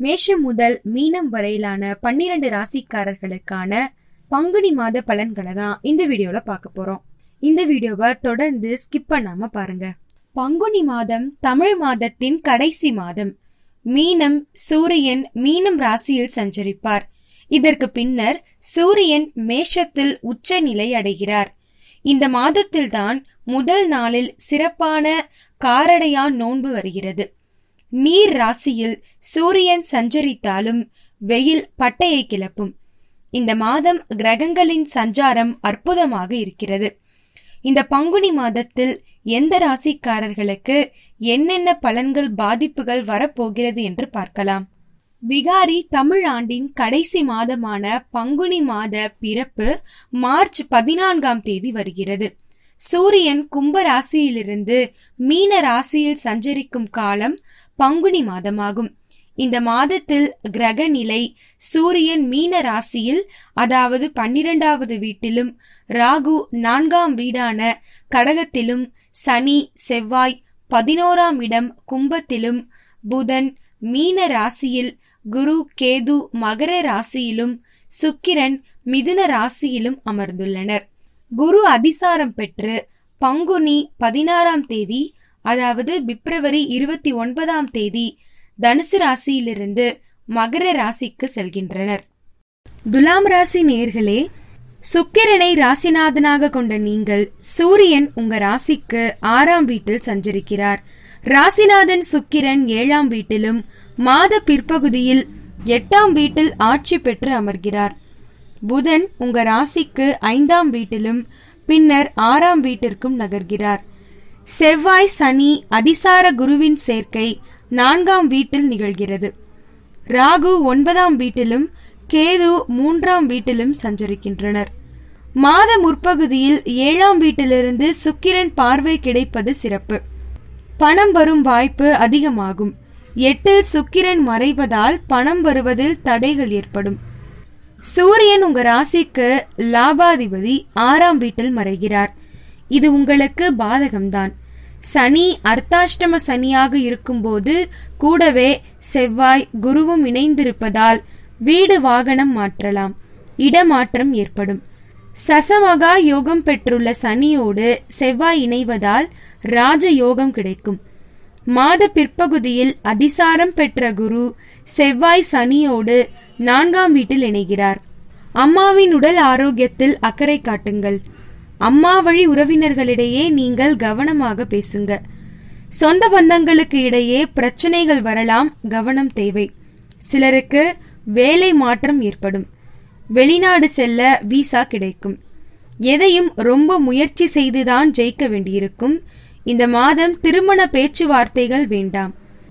மேஷம் முதல் மீனம் வரையிலான பன்னிரண்டு ராசிக்காரர்களுக்கான பங்குனி மாத பலன்களை தான் இந்த வீடியோல பார்க்க போறோம் இந்த வீடியோவை தொடர்ந்து ஸ்கிப் பண்ணாம பாருங்க பங்குனி மாதம் தமிழ் மாதத்தின் கடைசி மாதம் மீனம் சூரியன் மீனம் ராசியில் சஞ்சரிப்பார் இதற்கு பின்னர் சூரியன் மேஷத்தில் உச்ச நிலை அடைகிறார் இந்த மாதத்தில்தான் முதல் நாளில் சிறப்பான காரடையான் நோன்பு வருகிறது நீர் ராசியில் சூரியன் சஞ்சரித்தாலும் வெயில் பட்டையை கிளப்பும் இந்த மாதம் கிரகங்களின் சஞ்சாரம் அற்புதமாக இருக்கிறது இந்த பங்குனி மாதத்தில் எந்த ராசிக்காரர்களுக்கு என்னென்ன பலன்கள் பாதிப்புகள் வரப்போகிறது என்று பார்க்கலாம் விகாரி தமிழ் ஆண்டின் கடைசி மாதமான பங்குனி மாத பிறப்பு மார்ச் பதினான்காம் தேதி வருகிறது சூரியன் கும்ப ராசியிலிருந்து மீன ராசியில் சஞ்சரிக்கும் காலம் பங்குனி மாதமாகும் இந்த மாதத்தில் கிரக நிலை சூரியன் மீன ராசியில் அதாவது பன்னிரெண்டாவது வீட்டிலும் ராகு நான்காம் வீடான கடகத்திலும் சனி செவ்வாய் பதினோராம் இடம் கும்பத்திலும் புதன் மீன ராசியில் குரு கேது மகர ராசியிலும் சுக்கிரன் மிதுன ராசியிலும் அமர்ந்துள்ளனர் குரு அதிசாரம் பெற்று பங்குனி பதினாறாம் தேதி அதாவது பிப்ரவரி இருபத்தி ஒன்பதாம் தேதி தனுசு ராசியிலிருந்து மகர ராசிக்கு செல்கின்றனர் துலாம் ராசி நேர்களே சுக்கிரனை ராசிநாதனாக கொண்ட நீங்கள் சூரியன் உங்க ராசிக்கு ஆறாம் வீட்டில் சஞ்சரிக்கிறார் ராசிநாதன் சுக்கிரன் ஏழாம் வீட்டிலும் மாத பிற்பகுதியில் எட்டாம் வீட்டில் ஆட்சி பெற்று அமர்கிறார் புதன் உங்க ராசிக்கு ஐந்தாம் வீட்டிலும் பின்னர் ஆறாம் வீட்டிற்கும் நகர்கிறார் செவ்வாய் சனி அதிசார குருவின் சேர்க்கை நான்காம் வீட்டில் நிகழ்கிறது ராகு ஒன்பதாம் வீட்டிலும் கேது மூன்றாம் வீட்டிலும் சஞ்சரிக்கின்றனர் மாத முற்பகுதியில் ஏழாம் வீட்டிலிருந்து சுக்கிரன் பார்வை கிடைப்பது சிறப்பு பணம் வரும் வாய்ப்பு அதிகமாகும் எட்டில் சுக்கிரன் மறைவதால் பணம் வருவதில் தடைகள் ஏற்படும் சூரியன் உங்க ராசிக்கு லாபாதிபதி ஆறாம் வீட்டில் மறைகிறார் இது உங்களுக்கு பாதகம்தான் சனி அர்த்தாஷ்டம சனியாக இருக்கும்போது கூடவே செவ்வாய் குருவும் இணைந்திருப்பதால் வீடு வாகனம் மாற்றலாம் இடமாற்றம் ஏற்படும் சசமகா யோகம் பெற்றுள்ள சனியோடு செவ்வாய் இணைவதால் ராஜ யோகம் கிடைக்கும் மாத பிற்பகுதியில் அதிசாரம் பெற்ற குரு செவ்வாய் சனியோடு நான்காம் வீட்டில் இணைகிறார் அம்மாவின் உடல் ஆரோக்கியத்தில் அக்கறை காட்டுங்கள் அம்மா வழி உறவினர்களிடையே நீங்கள் கவனமாக பேசுங்க சொந்த பந்தங்களுக்கு இடையே பிரச்சனைகள் வரலாம் கவனம் தேவை சிலருக்கு வேலை மாற்றம் ஏற்படும் வெளிநாடு செல்ல விசா கிடைக்கும் எதையும் ரொம்ப முயற்சி செய்துதான் ஜெயிக்க வேண்டியிருக்கும் இந்த மாதம் திருமண பேச்சுவார்த்தைகள் வேண்டாம்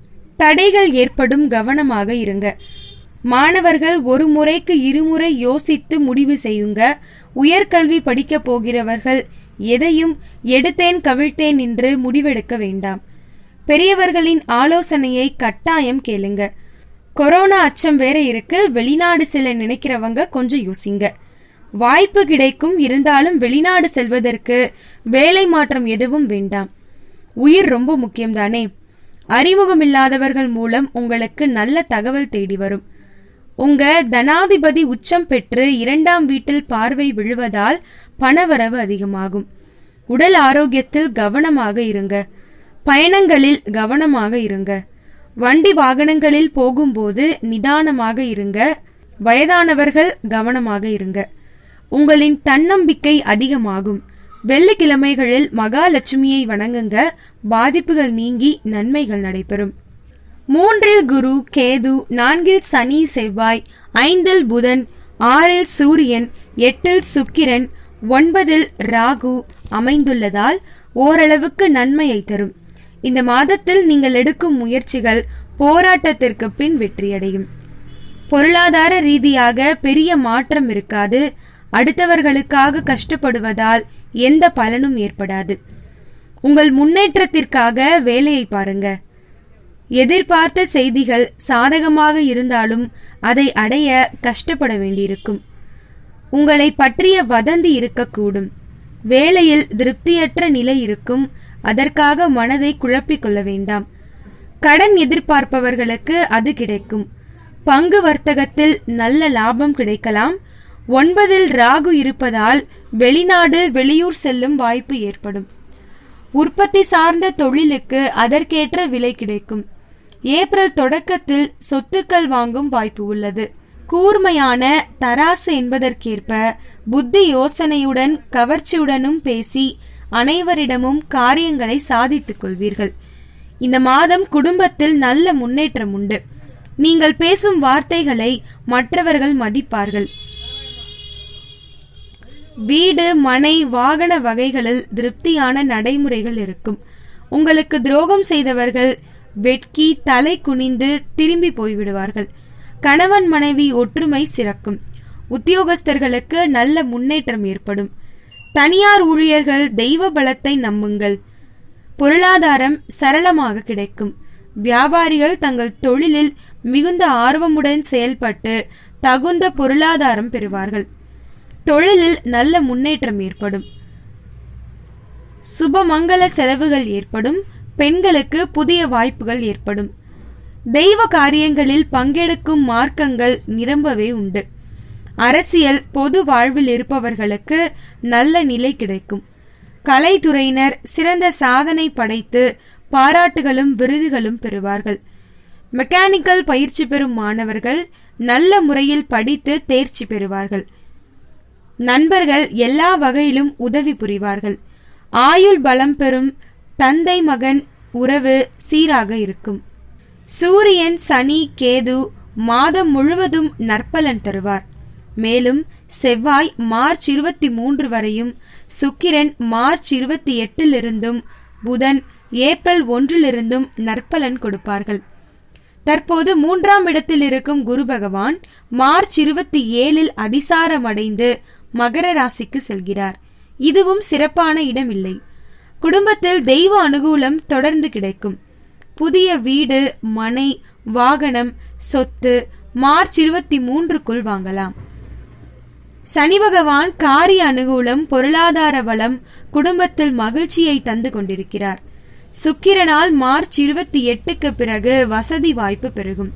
தடைகள் ஏற்படும் கவனமாக இருங்க மாணவர்கள் ஒரு முறைக்கு இருமுறை யோசித்து முடிவு செய்யுங்க உயர்கல்வி படிக்கப் போகிறவர்கள் எதையும் எடுத்தேன் கவிழ்த்தேன் என்று முடிவெடுக்க வேண்டாம் பெரியவர்களின் ஆலோசனையை கட்டாயம் கேளுங்க கொரோனா அச்சம் வேற இருக்கு வெளிநாடு செல்ல நினைக்கிறவங்க கொஞ்சம் யோசிங்க வாய்ப்பு கிடைக்கும் இருந்தாலும் வெளிநாடு செல்வதற்கு வேலை மாற்றம் எதுவும் வேண்டாம் உயிர் ரொம்ப முக்கியம்தானே அறிமுகமில்லாதவர்கள் மூலம் உங்களுக்கு நல்ல தகவல் தேடி வரும் உங்க தனாதிபதி உச்சம் பெற்று இரண்டாம் வீட்டில் பார்வை விழுவதால் பணவரவு அதிகமாகும் உடல் ஆரோக்கியத்தில் கவனமாக இருங்க பயணங்களில் கவனமாக இருங்க வண்டி வாகனங்களில் போகும்போது நிதானமாக இருங்க வயதானவர்கள் கவனமாக இருங்க உங்களின் தன்னம்பிக்கை அதிகமாகும் வெள்ளிக்கிழமைகளில் மகாலட்சுமியை வணங்குங்க பாதிப்புகள் நீங்கி நன்மைகள் நடைபெறும் மூன்றில் குரு கேது நான்கில் சனி செவ்வாய் ஐந்தில் புதன் ஆறில் சூரியன் எட்டில் சுக்கிரன் ஒன்பதில் ராகு அமைந்துள்ளதால் ஓரளவுக்கு நன்மையை தரும் இந்த மாதத்தில் நீங்கள் எடுக்கும் முயற்சிகள் போராட்டத்திற்கு பின் வெற்றியடையும் பொருளாதார ரீதியாக பெரிய மாற்றம் இருக்காது அடுத்தவர்களுக்காக கஷ்டப்படுவதால் எந்த பலனும் ஏற்படாது உங்கள் முன்னேற்றத்திற்காக வேலையை பாருங்க எதிர்பார்த்த செய்திகள் சாதகமாக இருந்தாலும் அதை அடைய கஷ்டப்பட வேண்டியிருக்கும் உங்களை பற்றிய வதந்தி இருக்கக்கூடும் வேலையில் திருப்தியற்ற நிலை இருக்கும் அதற்காக மனதை குழப்பிக் கொள்ள வேண்டாம் கடன் எதிர்பார்ப்பவர்களுக்கு அது கிடைக்கும் பங்கு வர்த்தகத்தில் நல்ல லாபம் கிடைக்கலாம் ஒன்பதில் ராகு இருப்பதால் வெளிநாடு வெளியூர் செல்லும் வாய்ப்பு ஏற்படும் உற்பத்தி சார்ந்த தொழிலுக்கு அதற்கேற்ற விலை கிடைக்கும் ஏப்ரல் தொடக்கத்தில் சொத்துக்கள் வாங்கும் வாய்ப்பு உள்ளது கூர்மையான தராசு என்பதற்கேற்ப புத்தி யோசனையுடன் கவர்ச்சியுடனும் பேசி அனைவரிடமும் காரியங்களை சாதித்துக் கொள்வீர்கள் இந்த மாதம் குடும்பத்தில் நல்ல முன்னேற்றம் உண்டு நீங்கள் பேசும் வார்த்தைகளை மற்றவர்கள் மதிப்பார்கள் வீடு மனை வாகன வகைகளில் திருப்தியான நடைமுறைகள் இருக்கும் உங்களுக்கு துரோகம் செய்தவர்கள் வெட்கி தலை குனிந்து திரும்பி போய்விடுவார்கள் கணவன் மனைவி ஒற்றுமை சிறக்கும் உத்தியோகஸ்தர்களுக்கு நல்ல முன்னேற்றம் ஏற்படும் தனியார் ஊழியர்கள் தெய்வ பலத்தை நம்புங்கள் பொருளாதாரம் சரளமாக கிடைக்கும் வியாபாரிகள் தங்கள் தொழிலில் மிகுந்த ஆர்வமுடன் செயல்பட்டு தகுந்த பொருளாதாரம் பெறுவார்கள் தொழிலில் நல்ல முன்னேற்றம் ஏற்படும் சுபமங்கல செலவுகள் ஏற்படும் பெண்களுக்கு புதிய வாய்ப்புகள் ஏற்படும் தெய்வ காரியங்களில் பங்கெடுக்கும் மார்க்கங்கள் நிரம்பவே உண்டு அரசியல் பொது வாழ்வில் இருப்பவர்களுக்கு நல்ல நிலை கிடைக்கும் கலைத்துறையினர் சிறந்த சாதனை படைத்து பாராட்டுகளும் விருதுகளும் பெறுவார்கள் மெக்கானிக்கல் பயிற்சி பெறும் மாணவர்கள் நல்ல முறையில் படித்து தேர்ச்சி பெறுவார்கள் நண்பர்கள் எல்லா வகையிலும் உதவி புரிவார்கள் ஆயுள் பலம் பெறும் தந்தை மகன் உறவு சீராக இருக்கும் சூரியன் சனி கேது மாதம் முழுவதும் நற்பலன் தருவார் மேலும் செவ்வாய் மார்ச் இருபத்தி மூன்று வரையும் சுக்கிரன் மார்ச் இருபத்தி எட்டிலிருந்தும் புதன் ஏப்ரல் ஒன்றிலிருந்தும் நற்பலன் கொடுப்பார்கள் தற்போது மூன்றாம் இடத்தில் இருக்கும் குரு பகவான் மார்ச் இருபத்தி ஏழில் அதிசாரமடைந்து மகர ராசிக்கு செல்கிறார் இதுவும் சிறப்பான இடம் இல்லை குடும்பத்தில் தெய்வ அனுகூலம் தொடர்ந்து கிடைக்கும் புதிய வீடு மனை வாகனம் சொத்து மார்ச் இருபத்தி மூன்றுக்குள் வாங்கலாம் சனி பகவான் காரிய அனுகூலம் பொருளாதார வளம் குடும்பத்தில் மகிழ்ச்சியை தந்து கொண்டிருக்கிறார் சுக்கிரனால் மார்ச் இருபத்தி எட்டுக்கு பிறகு வசதி வாய்ப்பு பெருகும்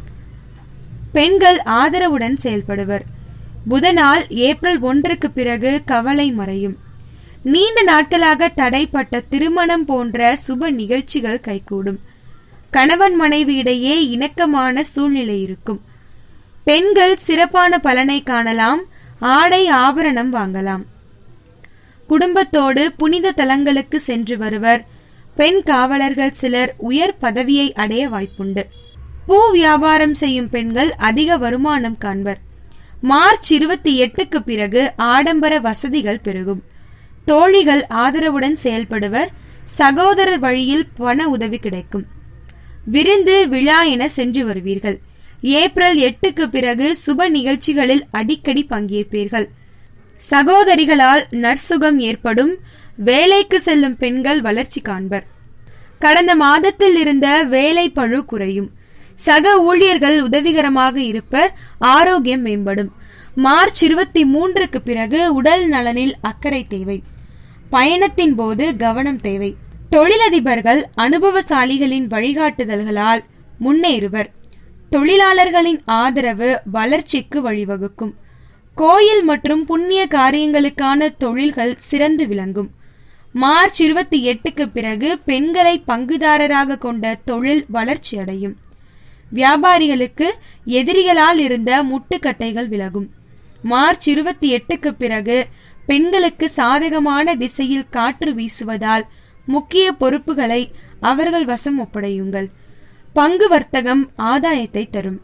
பெண்கள் ஆதரவுடன் செயல்படுவர் புதனால் ஏப்ரல் ஒன்றுக்கு பிறகு கவலை மறையும் நீண்ட நாட்களாக தடைப்பட்ட திருமணம் போன்ற சுப நிகழ்ச்சிகள் கைகூடும் கணவன் மனைவியிடையே இணக்கமான சூழ்நிலை இருக்கும் பெண்கள் சிறப்பான பலனை காணலாம் ஆடை ஆபரணம் வாங்கலாம் குடும்பத்தோடு புனித தலங்களுக்கு சென்று வருவர் பெண் காவலர்கள் சிலர் உயர் பதவியை அடைய வாய்ப்புண்டு பூ வியாபாரம் செய்யும் பெண்கள் அதிக வருமானம் காண்பர் மார்ச் இருபத்தி எட்டுக்கு பிறகு ஆடம்பர வசதிகள் பெருகும் தோழிகள் ஆதரவுடன் செயல்படுவர் சகோதரர் வழியில் பண உதவி கிடைக்கும் விருந்து விழா என சென்று வருவீர்கள் ஏப்ரல் எட்டுக்கு பிறகு சுப நிகழ்ச்சிகளில் அடிக்கடி பங்கேற்பீர்கள் சகோதரிகளால் நற்சுகம் ஏற்படும் வேலைக்கு செல்லும் பெண்கள் வளர்ச்சி காண்பர் கடந்த மாதத்தில் இருந்த வேலை பழு குறையும் சக ஊழியர்கள் உதவிகரமாக இருப்பர் ஆரோக்கியம் மேம்படும் மார்ச் இருபத்தி மூன்றுக்கு பிறகு உடல் நலனில் அக்கறை தேவை பயணத்தின் போது கவனம் தேவை தொழிலதிபர்கள் அனுபவசாலிகளின் வழிகாட்டுதல்களால் முன்னேறுவர் தொழிலாளர்களின் ஆதரவு வளர்ச்சிக்கு வழிவகுக்கும் கோயில் மற்றும் புண்ணிய காரியங்களுக்கான தொழில்கள் சிறந்து விளங்கும் மார்ச் இருபத்தி எட்டுக்கு பிறகு பெண்களை பங்குதாரராக கொண்ட தொழில் வளர்ச்சி அடையும் வியாபாரிகளுக்கு எதிரிகளால் இருந்த முட்டுக்கட்டைகள் விலகும் மார்ச் இருபத்தி எட்டுக்கு பிறகு பெண்களுக்கு சாதகமான திசையில் காற்று வீசுவதால் முக்கிய பொறுப்புகளை அவர்கள் வசம் ஒப்படையுங்கள் பங்கு வர்த்தகம் ஆதாயத்தை தரும்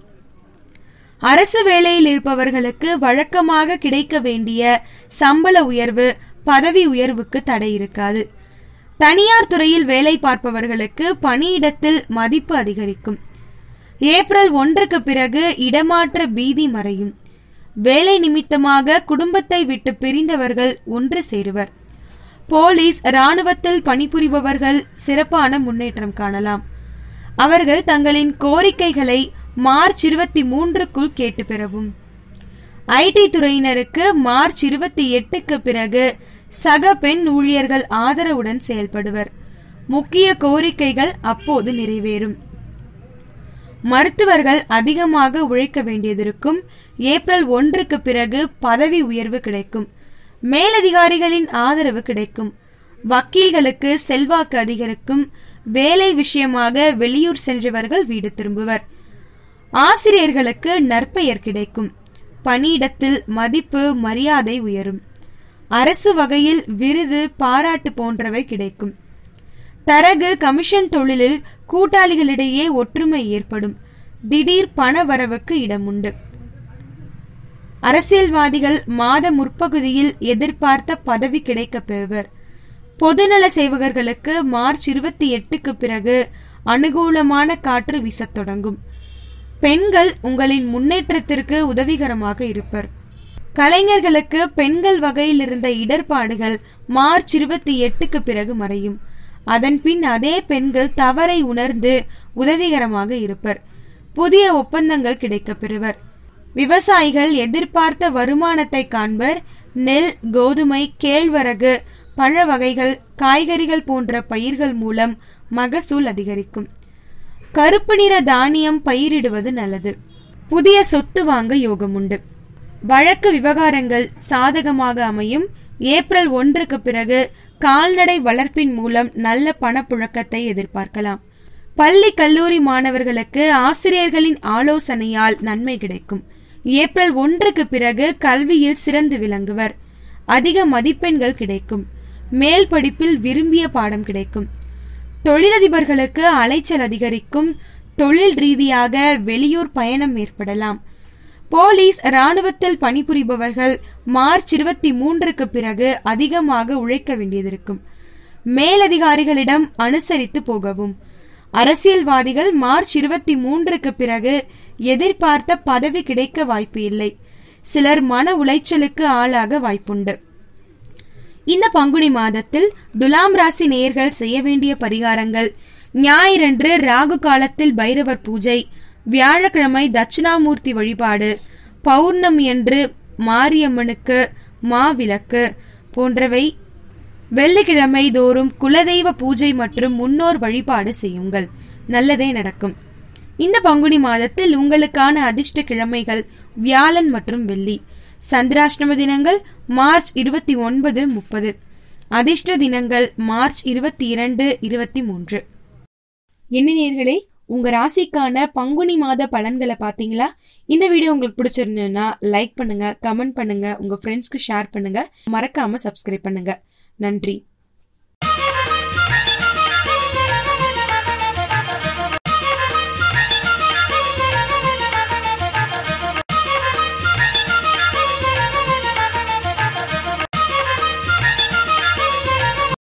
அரசு வேலையில் இருப்பவர்களுக்கு வழக்கமாக கிடைக்க வேண்டிய சம்பள உயர்வு பதவி உயர்வுக்கு தடை இருக்காது தனியார் துறையில் வேலை பார்ப்பவர்களுக்கு பணியிடத்தில் மதிப்பு அதிகரிக்கும் ஏப்ரல் ஒன்றுக்கு பிறகு இடமாற்ற பீதி மறையும் வேலை நிமித்தமாக குடும்பத்தை விட்டு பிரிந்தவர்கள் ஒன்று சேருவர் போலீஸ் ராணுவத்தில் பணிபுரிபவர்கள் சிறப்பான முன்னேற்றம் காணலாம் அவர்கள் தங்களின் கோரிக்கைகளை மார்ச் இருபத்தி மூன்றுக்குள் கேட்டு பெறவும் ஐடி துறையினருக்கு மார்ச் இருபத்தி எட்டுக்கு பிறகு சக பெண் ஊழியர்கள் ஆதரவுடன் செயல்படுவர் முக்கிய கோரிக்கைகள் அப்போது நிறைவேறும் மருத்துவர்கள் அதிகமாக உழைக்க வேண்டியதிருக்கும் ஏப்ரல் ஒன்றுக்கு பிறகு பதவி உயர்வு கிடைக்கும் மேலதிகாரிகளின் ஆதரவு கிடைக்கும் வக்கீல்களுக்கு செல்வாக்கு அதிகரிக்கும் வேலை விஷயமாக வெளியூர் சென்றவர்கள் வீடு திரும்புவர் ஆசிரியர்களுக்கு நற்பெயர் கிடைக்கும் பணியிடத்தில் மதிப்பு மரியாதை உயரும் அரசு வகையில் விருது பாராட்டு போன்றவை கிடைக்கும் தரகு கமிஷன் தொழிலில் கூட்டாளிகளிடையே ஒற்றுமை ஏற்படும் திடீர் பண வரவுக்கு இடம் உண்டு அரசியல்வாதிகள் மாத முற்பகுதியில் எதிர்பார்த்த பதவி கிடைக்கப் பெறுவர் பொதுநல சேவகர்களுக்கு மார்ச் இருபத்தி எட்டுக்கு பிறகு அனுகூலமான காற்று வீசத் தொடங்கும் பெண்கள் உங்களின் முன்னேற்றத்திற்கு உதவிகரமாக இருப்பர் கலைஞர்களுக்கு பெண்கள் வகையில் இருந்த இடர்பாடுகள் மார்ச் இருபத்தி எட்டுக்கு பிறகு மறையும் அதன் பின் அதே பெண்கள் தவறை உணர்ந்து உதவிகரமாக இருப்பர் புதிய ஒப்பந்தங்கள் கிடைக்கப் பெறுவர் விவசாயிகள் எதிர்பார்த்த வருமானத்தை காண்பர் நெல் கோதுமை கேழ்வரகு பழ வகைகள் காய்கறிகள் போன்ற பயிர்கள் மூலம் மகசூல் அதிகரிக்கும் கருப்பு நிற தானியம் பயிரிடுவது நல்லது புதிய சொத்து வாங்க யோகம் உண்டு வழக்கு விவகாரங்கள் சாதகமாக அமையும் ஏப்ரல் ஒன்றுக்கு பிறகு கால்நடை வளர்ப்பின் மூலம் நல்ல பணப்புழக்கத்தை எதிர்பார்க்கலாம் பள்ளி கல்லூரி மாணவர்களுக்கு ஆசிரியர்களின் ஆலோசனையால் நன்மை கிடைக்கும் ஏப்ரல் ஒன்றுக்கு பிறகு கல்வியில் சிறந்து விளங்குவர் அதிக மதிப்பெண்கள் கிடைக்கும் மேல் படிப்பில் விரும்பிய பாடம் கிடைக்கும் தொழிலதிபர்களுக்கு அலைச்சல் அதிகரிக்கும் தொழில் ரீதியாக வெளியூர் பயணம் ஏற்படலாம் போலீஸ் ராணுவத்தில் பணிபுரிபவர்கள் மார்ச் இருபத்தி மூன்றுக்கு பிறகு அதிகமாக உழைக்க வேண்டியதிருக்கும் மேலதிகாரிகளிடம் அனுசரித்து போகவும் அரசியல்வாதிகள் மார்ச் இருபத்தி மூன்றுக்கு பிறகு எதிர்பார்த்த பதவி கிடைக்க வாய்ப்பு இல்லை சிலர் மன உளைச்சலுக்கு ஆளாக வாய்ப்புண்டு இந்த பங்குனி மாதத்தில் துலாம் ராசி நேயர்கள் செய்ய வேண்டிய பரிகாரங்கள் ஞாயிறன்று ராகு காலத்தில் பைரவர் பூஜை வியாழக்கிழமை தட்சிணாமூர்த்தி வழிபாடு பௌர்ணமியன்று மாரியம்மனுக்கு மாவிளக்கு போன்றவை வெள்ளிக்கிழமை தோறும் குலதெய்வ பூஜை மற்றும் முன்னோர் வழிபாடு செய்யுங்கள் நல்லதே நடக்கும் இந்த பங்குனி மாதத்தில் உங்களுக்கான அதிர்ஷ்ட கிழமைகள் வியாழன் மற்றும் வெள்ளி சந்திராஷ்டம தினங்கள் மார்ச் இருபத்தி ஒன்பது முப்பது அதிர்ஷ்ட தினங்கள் மார்ச் இருபத்தி இரண்டு இருபத்தி மூன்று என்ன நேர்களே உங்க ராசிக்கான பங்குனி மாத பலன்களை பாத்தீங்களா இந்த வீடியோ உங்களுக்கு பிடிச்சிருந்ததுன்னா லைக் பண்ணுங்க கமெண்ட் பண்ணுங்க உங்க ஃப்ரெண்ட்ஸ்க்கு ஷேர் பண்ணுங்க மறக்காம சப்ஸ்கிரைப் பண்ணுங்க நன்றி